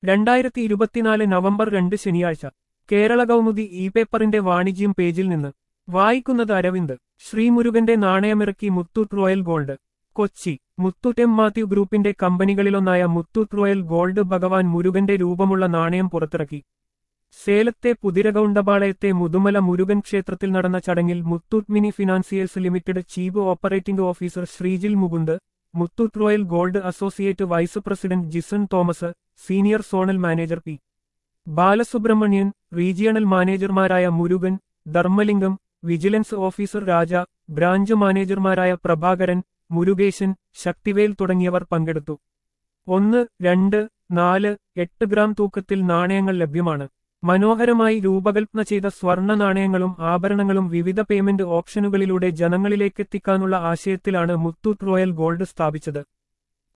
രണ്ടായിരത്തി ഇരുപത്തിനാല് നവംബർ രണ്ട് ശനിയാഴ്ച കേരള കൗമുദി ഇ പേപ്പറിന്റെ വാണിജ്യം പേജിൽ നിന്ന് വായിക്കുന്നത് അരവിന്ദ് ശ്രീമുരുകന്റെ നാണയമിറക്കി Muthoot royal gold Kochi Muthoot M Mathew ഗ്രൂപ്പിന്റെ കമ്പനികളിലൊന്നായ മുത്തൂറ്റ് റോയൽ ഗോൾഡ് ഭഗവാൻ മുരുകന്റെ രൂപമുള്ള നാണയം പുറത്തിറക്കി സേലത്തെ പുതിരകൗണ്ടപാളയത്തെ മുതുമല മുരുകൻ ക്ഷേത്രത്തിൽ നടന്ന ചടങ്ങിൽ Muthoot mini financiers limited chief operating officer Sreejil Mukund Muthoot royal gold associate vice president Jison Thomas senior zonal manager P Balasubramanian regional മാനേജർമാരായ Murugan Dharmalingam vigilance officer Raja branch മാനേജർമാരായ പ്രഭാകരൻ മുരുകേശൻ ശക്തിവേൽ തുടങ്ങിയവർ പങ്കെടുത്തു ഒന്ന് രണ്ട് നാല് എട്ട് ഗ്രാം തൂക്കത്തിൽ നാണയങ്ങൾ ലഭ്യമാണ് മനോഹരമായി രൂപകൽപ്പന ചെയ്ത സ്വർണ്ണ നാണയങ്ങളും ആഭരണങ്ങളും വിവിധ പേയ്മെന്റ് ഓപ്ഷനുകളിലൂടെ ജനങ്ങളിലേക്കെത്തിക്കാനുള്ള ആശയത്തിലാണ് മുത്തൂറ്റ് റോയൽ ഗോൾഡ് സ്ഥാപിച്ചത്